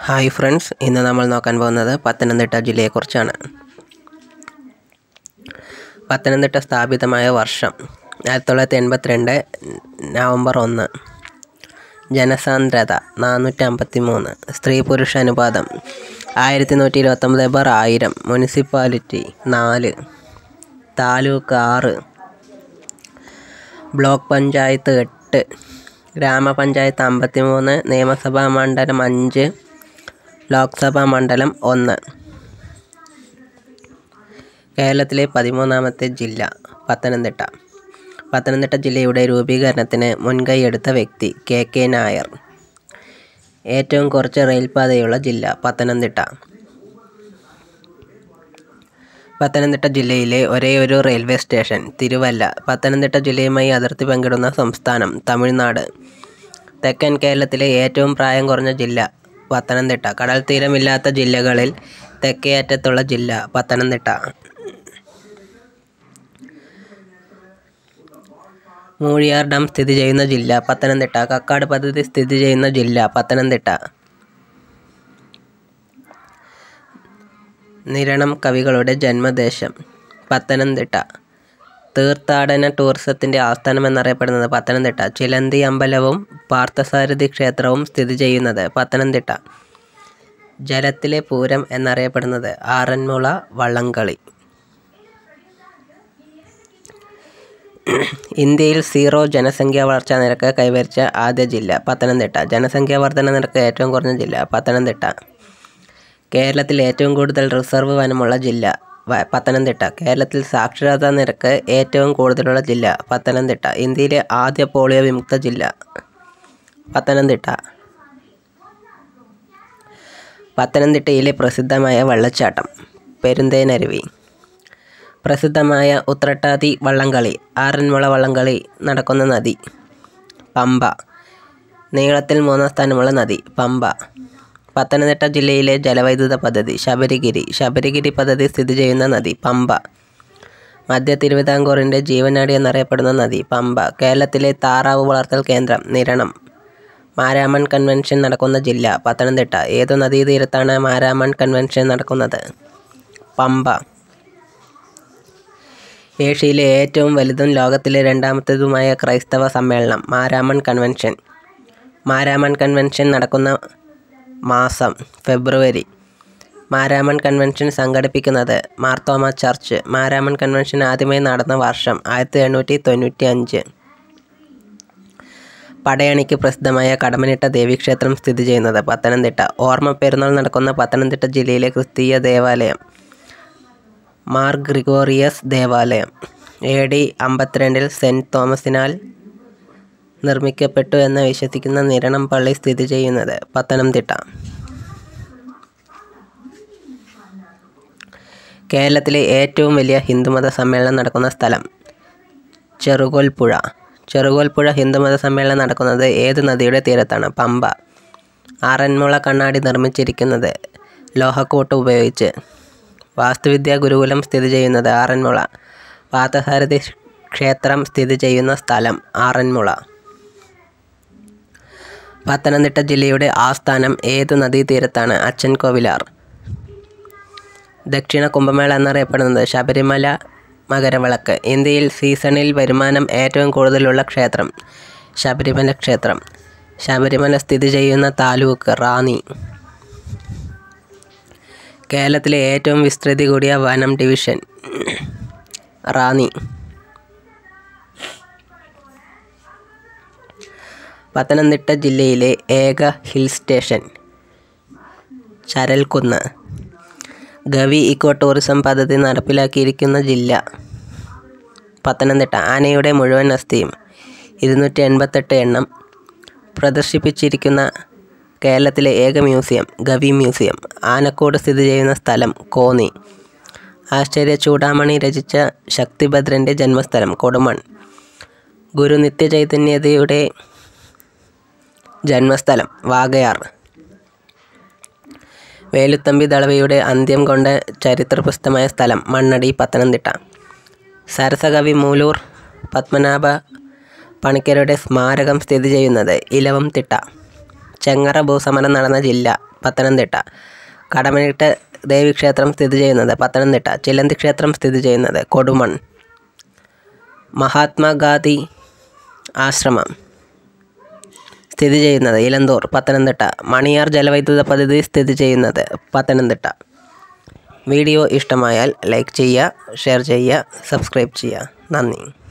hi friends ഇന്ന് നമ്മൾ നോക്കാൻ പോകുന്നത് പത്തനംതിട്ട ജില്ലയെക്കുറിച്ചാണ് പത്തനംതിട്ട സ്ഥാപിതമായ വർഷം ആയിരത്തി തൊള്ളായിരത്തി എൺപത്തിരണ്ട് നവംബർ ഒന്ന് ജനസാന്ദ്രത നാനൂറ്റി അമ്പത്തി മൂന്ന് സ്ത്രീ പുരുഷ അനുപാതം ആയിരത്തി നൂറ്റി ഇരുപത്തൊമ്പത് ബർ ആയിരം മുനിസിപ്പാലിറ്റി നാല് താലൂക്ക് ആറ് ബ്ലോക്ക് പഞ്ചായത്ത് എട്ട് ഗ്രാമപഞ്ചായത്ത് അമ്പത്തി മൂന്ന് നിയമസഭാ മണ്ഡലം അഞ്ച് ലോക്സഭാ മണ്ഡലം ഒന്ന് കേരളത്തിലെ പതിമൂന്നാമത്തെ ജില്ല പത്തനംതിട്ട പത്തനംതിട്ട ജില്ലയുടെ രൂപീകരണത്തിന് മുൻകൈയെടുത്ത വ്യക്തി കെ കെ നായർ ഏറ്റവും കുറച്ച് റെയിൽപാതയുള്ള ജില്ല പത്തനംതിട്ട പത്തനംതിട്ട ജില്ലയിലെ ഒരേയൊരു റെയിൽവേ സ്റ്റേഷൻ തിരുവല്ല പത്തനംതിട്ട ജില്ലയുമായി അതിർത്തി പങ്കിടുന്ന സംസ്ഥാനം തമിഴ്നാട് തെക്കൻ കേരളത്തിലെ ഏറ്റവും പ്രായം കുറഞ്ഞ ജില്ല പത്തനംതിട്ട കടൽ തീരമില്ലാത്ത ജില്ലകളിൽ തെക്കേ അറ്റത്തുള്ള ജില്ല പത്തനംതിട്ട മൂഴിയാർ ഡാം സ്ഥിതി ചെയ്യുന്ന ജില്ല പത്തനംതിട്ട കക്കാട് പദ്ധതി സ്ഥിതി ചെയ്യുന്ന ജില്ല പത്തനംതിട്ട നിരണം കവികളുടെ ജന്മദേശം പത്തനംതിട്ട തീർത്ഥാടന ടൂറിസത്തിൻ്റെ ആസ്ഥാനം എന്നറിയപ്പെടുന്നത് പത്തനംതിട്ട ചിലന്തി അമ്പലവും പാർത്ഥസാരഥി ക്ഷേത്രവും സ്ഥിതി ചെയ്യുന്നത് പത്തനംതിട്ട ജലത്തിലെ പൂരം എന്നറിയപ്പെടുന്നത് ആറന്മുള വള്ളംകളി ഇന്ത്യയിൽ സീറോ ജനസംഖ്യാ വളർച്ചാ നിരക്ക് കൈവരിച്ച ആദ്യ ജില്ല പത്തനംതിട്ട ജനസംഖ്യാ വർധന നിരക്ക് ഏറ്റവും കുറഞ്ഞ ജില്ല പത്തനംതിട്ട കേരളത്തിൽ ഏറ്റവും കൂടുതൽ റിസർവ് വനമുള്ള ജില്ല വ- പത്തനംതിട്ട കേരളത്തിൽ സാക്ഷരതാ നിരക്ക് ഏറ്റവും കൂടുതലുള്ള ജില്ല പത്തനംതിട്ട ഇന്ത്യയിലെ ആദ്യ പോളിയോ വിമുക്ത ജില്ല പത്തനംതിട്ട പത്തനംതിട്ടയിലെ പ്രസിദ്ധമായ വെള്ളച്ചാട്ടം പെരുന്തേനരുവി പ്രസിദ്ധമായ ഉത്രട്ടാതി വള്ളംകളി ആറന്മുള വള്ളംകളി നടക്കുന്ന നദി പമ്പ നീളത്തിൽ മൂന്നാം സ്ഥാനമുള്ള നദി പമ്പ പത്തനംതിട്ട ജില്ലയിലെ ജലവൈദ്യുത പദ്ധതി ശബരിഗിരി ശബരിഗിരി പദ്ധതി സ്ഥിതി ചെയ്യുന്ന നദി പമ്പ മധ്യ തിരുവിതാംകൂറിൻ്റെ ജീവനാടി എന്നറിയപ്പെടുന്ന നദി പമ്പ കേരളത്തിലെ താറാവ് വളർത്തൽ കേന്ദ്രം നിരണം മാരാമൺ കൺവെൻഷൻ നടക്കുന്ന ജില്ല പത്തനംതിട്ട ഏതു നദീതീരത്താണ് മാരാമൺ കൺവെൻഷൻ നടക്കുന്നത് പമ്പ ഏഷ്യയിലെ ഏറ്റവും വലുതും ലോകത്തിലെ രണ്ടാമത്തേതുമായ ക്രൈസ്തവ സമ്മേളനം മാരാമൺ കൺവെൻഷൻ മാരാമൺ കൺവെൻഷൻ നടക്കുന്ന മാസം ഫെബ്രുവരി മാരാമൺ കൺവെൻഷൻ സംഘടിപ്പിക്കുന്നത് മാർത്തോമ ചർച്ച് മാരാമൺ കൺവെൻഷൻ ആദ്യമായി നടന്ന വർഷം ആയിരത്തി എണ്ണൂറ്റി തൊണ്ണൂറ്റി അഞ്ച് പടയണിക്ക് പ്രസിദ്ധമായ കടമനിട്ട ദേവീക്ഷേത്രം സ്ഥിതി ചെയ്യുന്നത് പത്തനംതിട്ട ഓർമ്മ പെരുന്നാൾ നടക്കുന്ന പത്തനംതിട്ട ജില്ലയിലെ ക്രിസ്തീയ ദേവാലയം മാർ ഗ്രിഗോറിയസ് ദേവാലയം എ ഡി അമ്പത്തിരണ്ടിൽ സെൻറ്റ് തോമസിനാൽ നിർമ്മിക്കപ്പെട്ടു എന്ന് വിശ്വസിക്കുന്ന നിരണം പള്ളി സ്ഥിതി ചെയ്യുന്നത് പത്തനംതിട്ട കേരളത്തിലെ ഏറ്റവും വലിയ ഹിന്ദുമത സമ്മേളനം നടക്കുന്ന സ്ഥലം ചെറുകോൽപ്പുഴ ചെറുകോൽപ്പുഴ ഹിന്ദുമത സമ്മേളനം നടക്കുന്നത് ഏത് നദിയുടെ തീരത്താണ് പമ്പ ആറന്മുള കണ്ണാടി നിർമ്മിച്ചിരിക്കുന്നത് ലോഹക്കൂട്ട് ഉപയോഗിച്ച് വാസ്തുവിദ്യാ ഗുരുകുലം സ്ഥിതി ചെയ്യുന്നത് ആറന്മുള പാർത്ഥസാരഥി ക്ഷേത്രം സ്ഥിതി ചെയ്യുന്ന സ്ഥലം ആറന്മുള പത്തനംതിട്ട ജില്ലയുടെ ആസ്ഥാനം ഏത് നദീതീരത്താണ് അച്ഛൻ കോവിലാർ ദക്ഷിണ കുംഭമേള എന്നറിയപ്പെടുന്നത് ശബരിമല മകരവിളക്ക് ഇന്ത്യയിൽ സീസണിൽ വരുമാനം ഏറ്റവും കൂടുതലുള്ള ക്ഷേത്രം ശബരിമല ക്ഷേത്രം ശബരിമല സ്ഥിതി ചെയ്യുന്ന താലൂക്ക് റാന്നി കേരളത്തിലെ ഏറ്റവും വിസ്തൃതി കൂടിയ വനം ഡിവിഷൻ റാന്നി പത്തനംതിട്ട ജില്ലയിലെ ഏക hill station Charalkunnu Gavi eco tourism പദ്ധതി നടപ്പിലാക്കിയിരിക്കുന്ന ജില്ല പത്തനംതിട്ട ആനയുടെ മുഴുവൻ അസ്ഥിയും ഇരുന്നൂറ്റി എൺപത്തെട്ട് എണ്ണം പ്രദർശിപ്പിച്ചിരിക്കുന്ന കേരളത്തിലെ ഏക മ്യൂസിയം ഗവി മ്യൂസിയം ആനക്കോട് സ്ഥിതി ചെയ്യുന്ന സ്ഥലം കോന്നി ആശ്ചര്യ ചൂടാമണി രചിച്ച ശക്തിഭദ്രൻ്റെ ജന്മസ്ഥലം കൊടുമൺ ഗുരു നിത്യചൈതന്യതയുടെ ജന്മസ്ഥലം വാഗയാർ വേലുത്തമ്പി ദളവയുടെ അന്ത്യം കൊണ്ട ചരിത്രപ്രസിദ്ധമായ സ്ഥലം മണ്ണടി പത്തനംതിട്ട സരസകവി മൂലൂർ പത്മനാഭ പണിക്കരുടെ സ്മാരകം സ്ഥിതി ചെയ്യുന്നത് ഇലവംതിട്ട ചെങ്ങറ ഭൂസമരം നടന്ന ജില്ല പത്തനംതിട്ട കടമനിട്ട് ദേവീക്ഷേത്രം സ്ഥിതി ചെയ്യുന്നത് പത്തനംതിട്ട ചിലന്തി ക്ഷേത്രം സ്ഥിതി ചെയ്യുന്നത് കൊടുമൺ മഹാത്മാഗാന്ധി ആശ്രമം സ്ഥിതി ചെയ്യുന്നത് ഇലന്തൂർ പത്തനംതിട്ട മണിയാർ ജലവൈദ്യുത പദ്ധതി സ്ഥിതി ചെയ്യുന്നത് പത്തനംതിട്ട വീഡിയോ ഇഷ്ടമായാൽ ലൈക്ക് ചെയ്യുക ഷെയർ ചെയ്യുക സബ്സ്ക്രൈബ് ചെയ്യുക നന്ദി